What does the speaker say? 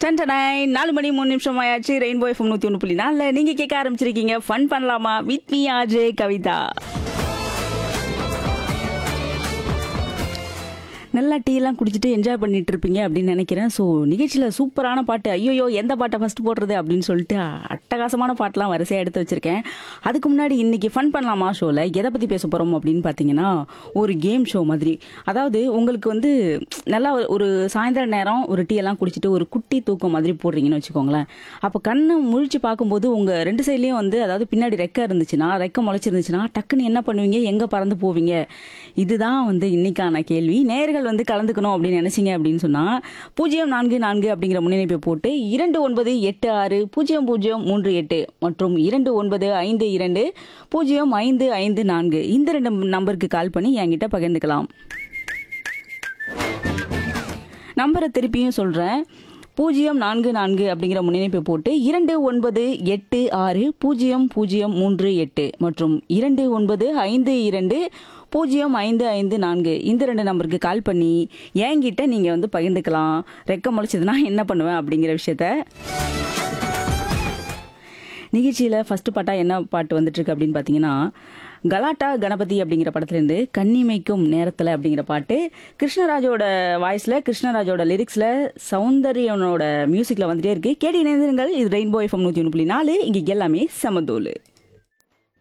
டன்டனாய் நாலு மணி மூணு நிமிஷம் ஆயாச்சு ரெயின்போ எஃப்எம் நூற்றி ஒன்று புள்ளி நாலில் நீங்கள் கேட்க ஆரம்பிச்சிருக்கீங்க ஃபன் பண்ணலாமா வித் மீ ஆஜே கவிதா நல்லா டீ எல்லாம் குடிச்சிட்டு என்ஜாய் பண்ணிட்டு இருப்பீங்க அப்படின்னு நினைக்கிறேன் ஸோ நிகழ்ச்சியில் சூப்பரான பாட்டு ஐயோ எந்த பாட்டை ஃபர்ஸ்ட் போடுறது அப்படின்னு சொல்லிட்டு அட்டகாசமான பாட்டெலாம் வரிசையாக எடுத்து வச்சிருக்கேன் அதுக்கு முன்னாடி இன்னைக்கு ஃபன் பண்ணலாமா ஷோவில் எதை பற்றி பேச போகிறோம் அப்படின்னு பார்த்தீங்கன்னா ஒரு கேம் ஷோ மாதிரி அதாவது உங்களுக்கு வந்து நல்லா ஒரு- ஒரு சாயந்தர நேரம் ஒரு டீ எல்லாம் குடிச்சிட்டு ஒரு குட்டி தூக்கம் மாதிரி போடுறீங்கன்னு வச்சுக்கோங்களேன் அப்போ கண்ணை முழிச்சு பார்க்கும்போது உங்கள் ரெண்டு சைட்லேயும் வந்து அதாவது பின்னாடி ரெக்கை இருந்துச்சுன்னா ரெக்கை முளைச்சிருந்துச்சுன்னா டக்குன்னு என்ன பண்ணுவீங்க எங்கே பறந்து போவீங்க இதுதான் வந்து இன்னைக்கான கேள்வி நேர்கள் வந்து கலந்துக்கணும் அப்படின்னு நினைச்சீங்க அப்படின்னு சொன்னா பூஜ்ஜியம் நான்கு நான்கு அப்படிங்கிற முன்னிணைப்பை போட்டு இரண்டு ஒன்பது எட்டு ஆறு பூஜ்ஜியம் பூஜ்ஜியம் மூன்று எட்டு மற்றும் இரண்டு ஒன்பது ஐந்து இரண்டு பூஜ்ஜியம் ஐந்து ஐந்து நான்கு இந்த ரெண்டு நம்பருக்கு கால் பண்ணி என்கிட்ட பகிர்ந்துக்கலாம் நம்பரை திருப்பியும் சொல்கிறேன் பூஜ்ஜியம் நான்கு நான்கு அப்படிங்கிற முன்னிணைப்பை போட்டு இரண்டு ஒன்பது எட்டு ஆறு பூஜ்ஜியம் பூஜ்ஜியம் மூன்று எட்டு மற்றும் இரண்டு ஒன்பது ஐந்து இரண்டு பூஜ்ஜியம் ஐந்து ஐந்து நான்கு இந்த ரெண்டு நம்பருக்கு கால் பண்ணி என்கிட்ட நீங்கள் வந்து பகிர்ந்துக்கலாம் ரெக்க முளைச்சதுன்னா என்ன பண்ணுவேன் அப்படிங்கிற விஷயத்த நிகழ்ச்சியில் ஃபர்ஸ்ட் பாட்டா என்ன பாட்டு வந்துட்டு இருக்கு அப்படின்னு பார்த்தீங்கன்னா கலாட்டா கணபதி அப்படிங்கிற படத்துலேருந்து கன்னிமைக்கும் நேரத்தில் அப்படிங்கிற பாட்டு கிருஷ்ணராஜோட வாய்ஸில் கிருஷ்ணராஜோட லிரிக்ஸில் சௌந்தர்யனோட மியூசிக்கில் வந்துட்டே இருக்கு கேட்டு இணைந்திருங்கள் இது ரெயின்போ எஃப்எம் நூற்றி ஒன்று புள்ளி நாலு இங்கே எல்லாமே சமதோலு